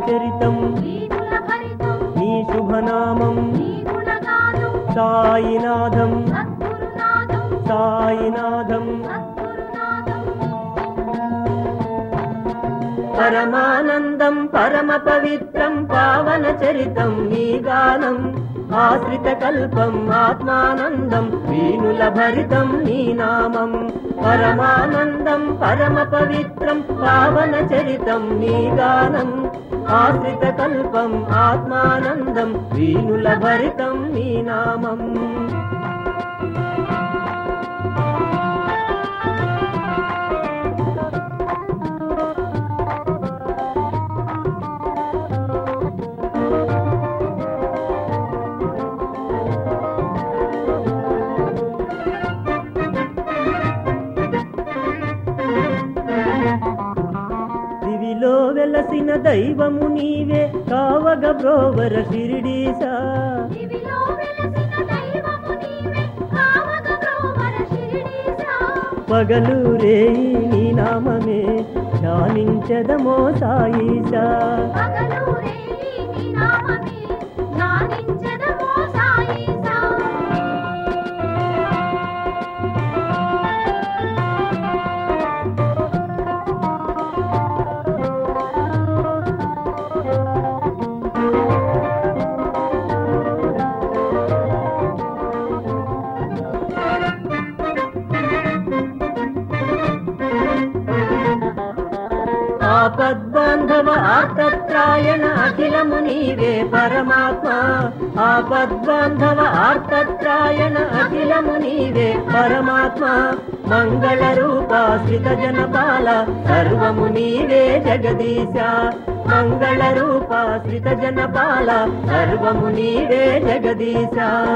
చరితం వీణుల భరితం నీ శుభనామం నీ గుణగానం సాయినాథం సద్గురునాథం సాయినాథం సద్గురునాథం పరమానందం పరమ పవిత్రం పావన చరితం నీ గానం ఆశ్రిత కల్పం ఆత్మానందం వీణుల భరితం నీ నామం పరమానందం పరమ పవిత్రం పావన చరితం నీ గానం ఆశ్రిత కల్పం ఆత్మానందం వీణుల భరితం నీ నామం దివిలో వెలసిన దైవము నీవే కావగ బ్రోవర షిరిడీసా దివిలో వెలసిన దైవము నీవే కావగ బ్రోవర శిరిడీసా పగలు రేయి నీ నామమే ధ్యానించదమో సాయిసా పగలు రేయి నీ నామమే ధ్యానించెదమో సాయిసా ఆపద్బాంధవ ఆర్తత్రాయణ అఖిలము నీవే పరమాత్మ ఆపద్బాంధవ ఆర్తత్రాయణ అఖిలము నీవే పరమాత్మ మంగళ రూపాశ్రిత జనపాల సర్వము నీవే జగదీశ మంగళ రూపాశ్రిత జనపాల సర్వము నీవే జగదీశ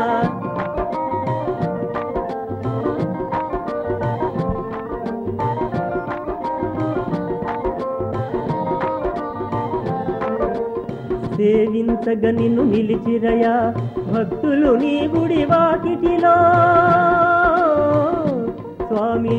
సేవించగ నిన్ను నిలిచిరయా భక్తులు నీ గుడి వాకిటిలో స్వామి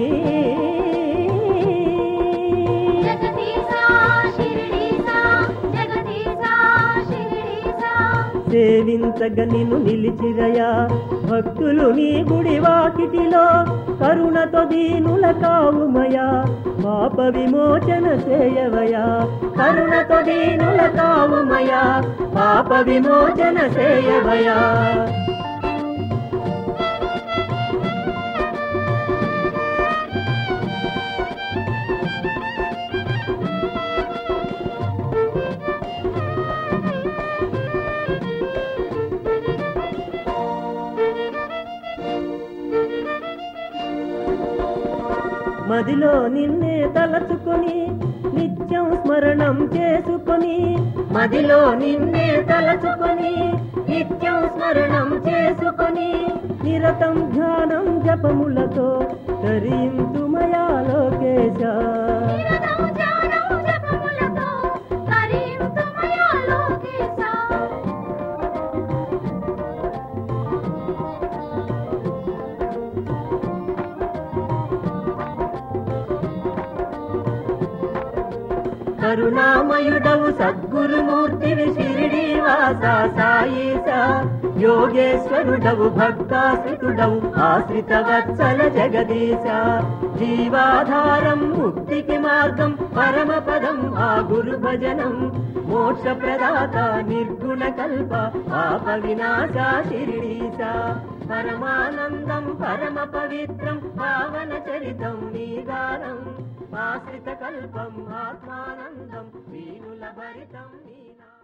జగదీశా శిరిడీశా జగదీశా శిరిడీశా సేవించగ నిన్ను నిలిచిరయా భక్తులు నీ గుడి వాకిటిలో కరుణతో దీనుల కావుమయా పాప విమోచన చేయవయా కరుణతో దీనుల కావుమయా పాప విమోచన చేయవయా మదిలో నిన్నే తలచుకొని నిత్యం స్మరణం చేసుకొని మదిలో నిన్నే తలచుకొని నిత్యం స్మరణం చేసుకొని నిరతం ధ్యానం జపములతో తరింతుమయా లోకేశ నిరతం ధ్యానం జపములతో తరింతుమయా లోకేశా కరుణామయుడవు సద్గురుమూర్తివి షిరిడి వాస సాయిస యోగేశ్వరుడవు భక్తాశ్రితుడవు ఆశ్రిత వత్సల జగదీశ జీవాధారం ముక్తికి మార్గం పరమ పదం ఆ గురు భజనం మోక్ష ప్రదాత నిర్గుణ కల్ప పాప వినాశ షిరిడీశ పరమానందం పరమ పవిత్రం పావన చరితం నీ గానం ఆశ్రిత కల్పం ఆత్మానందం వీణుల భరితం నీ నా-